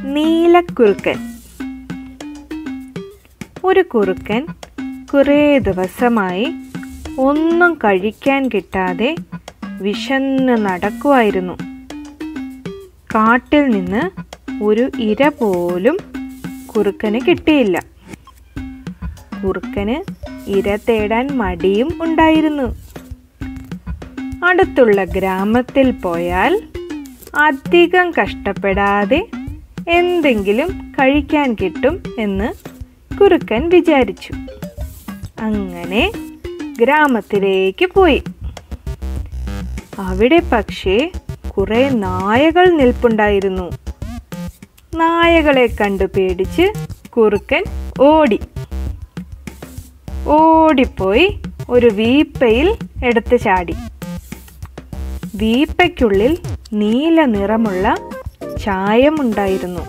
നീലക്കുറുക്കൻ ഒരു കുറുക്കൻ കുറേ ദിവസമായി ഒന്നും കഴിക്കാൻ കിട്ടാതെ വിശന്ന് നടക്കുമായിരുന്നു കാട്ടിൽ നിന്ന് ഒരു ഇര പോലും കുറുക്കന് കിട്ടിയില്ല കുറുക്കന് ഇര തേടാൻ മടിയും ഉണ്ടായിരുന്നു അടുത്തുള്ള ഗ്രാമത്തിൽ പോയാൽ അധികം കഷ്ടപ്പെടാതെ എന്തെങ്കിലും കഴിക്കാൻ കിട്ടും എന്ന് കുറുക്കൻ വിചാരിച്ചു അങ്ങനെ ഗ്രാമത്തിലേക്ക് പോയി അവിടെ പക്ഷേ കുറെ നായകൾ നിൽപ്പുണ്ടായിരുന്നു നായകളെ കണ്ടു പേടിച്ച് കുറുക്കൻ ഓടി ഓടിപ്പോയി ഒരു വീപ്പയിൽ എടുത്ത് ചാടി വീപ്പയ്ക്കുള്ളിൽ നീല നിറമുള്ള ചായമുണ്ടായിരുന്നു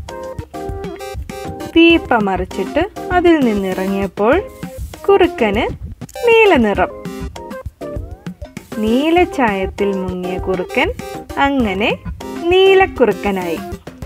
വീപ്പ മറിച്ചിട്ട് അതിൽ നിന്നിറങ്ങിയപ്പോൾ കുറുക്കന് നീല നിറം നീലച്ചായത്തിൽ മുങ്ങിയ കുറുക്കൻ അങ്ങനെ നീലക്കുറുക്കനായി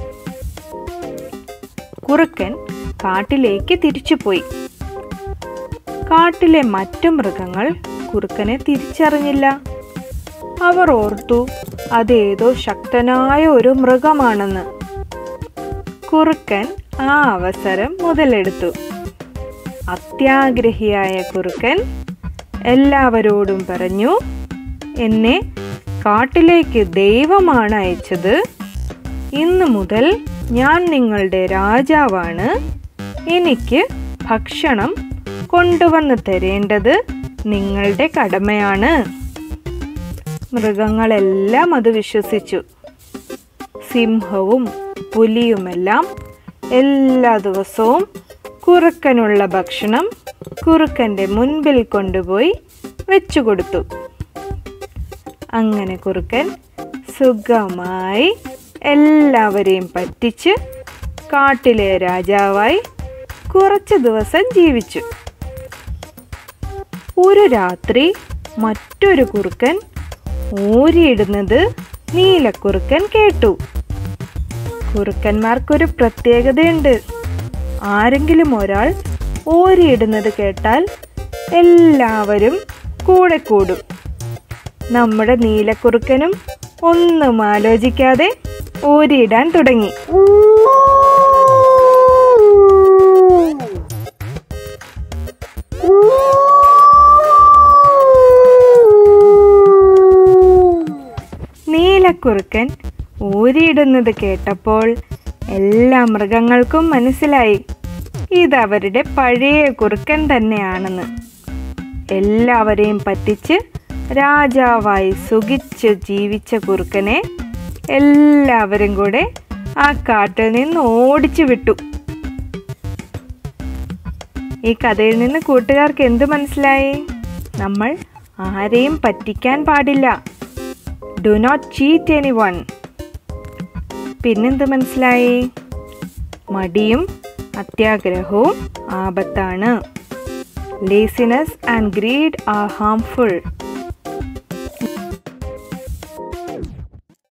കുറുക്കൻ കാട്ടിലേക്ക് തിരിച്ചുപോയി കാട്ടിലെ മറ്റു മൃഗങ്ങൾ കുറുക്കനെ തിരിച്ചറിഞ്ഞില്ല അവർ ഓർത്തു അതേതോ ശക്തനായ ഒരു മൃഗമാണെന്ന് കുറുക്കൻ ആ അവസരം മുതലെടുത്തു അത്യാഗ്രഹിയായ കുറുക്കൻ എല്ലാവരോടും പറഞ്ഞു എന്നെ കാട്ടിലേക്ക് ദൈവമാണ് അയച്ചത് ഇന്നു മുതൽ ഞാൻ നിങ്ങളുടെ രാജാവാണ് എനിക്ക് ഭക്ഷണം കൊണ്ടുവന്ന് തരേണ്ടത് നിങ്ങളുടെ കടമയാണ് മൃഗങ്ങളെല്ലാം അത് വിശ്വസിച്ചു സിംഹവും പുലിയുമെല്ലാം എല്ലാ ദിവസവും കുറുക്കനുള്ള ഭക്ഷണം കുറുക്കൻ്റെ മുൻപിൽ കൊണ്ടുപോയി വെച്ചുകൊടുത്തു അങ്ങനെ കുറുക്കൻ സുഖമായി എല്ലാവരെയും പറ്റിച്ച് കാട്ടിലെ രാജാവായി കുറച്ച് ദിവസം ജീവിച്ചു ഒരു രാത്രി മറ്റൊരു കുറുക്കൻ ഊരിയിടുന്നത് നീലക്കുറുക്കൻ കേട്ടു കുറുക്കന്മാർക്കൊരു പ്രത്യേകതയുണ്ട് ആരെങ്കിലും ഒരാൾ ഓരിയിടുന്നത് കേട്ടാൽ എല്ലാവരും കൂടെ കൂടും നമ്മുടെ നീലക്കുറുക്കനും ഒന്നും ആലോചിക്കാതെ ഓരിയിടാൻ തുടങ്ങി നീലക്കുറുക്കൻ ഊരിയിടുന്നത് കേട്ടപ്പോൾ എല്ലാ മൃഗങ്ങൾക്കും മനസ്സിലായി ഇതവരുടെ പഴയ കുറുക്കൻ തന്നെയാണെന്ന് എല്ലാവരെയും പറ്റിച്ച് രാജാവായി സുഖിച്ച് ജീവിച്ച കുറുക്കനെ എല്ലാവരും കൂടെ ആ കാട്ടിൽ നിന്ന് ഓടിച്ചു വിട്ടു ഈ കഥയിൽ നിന്ന് കൂട്ടുകാർക്ക് എന്ത് മനസ്സിലായി നമ്മൾ ആരെയും പറ്റിക്കാൻ പാടില്ല do not cheat any one പിന്നെന്ത് മനസ്സിലായി മടിയും അത്യാഗ്രഹവും ആപത്താണ് laziness and greed are harmful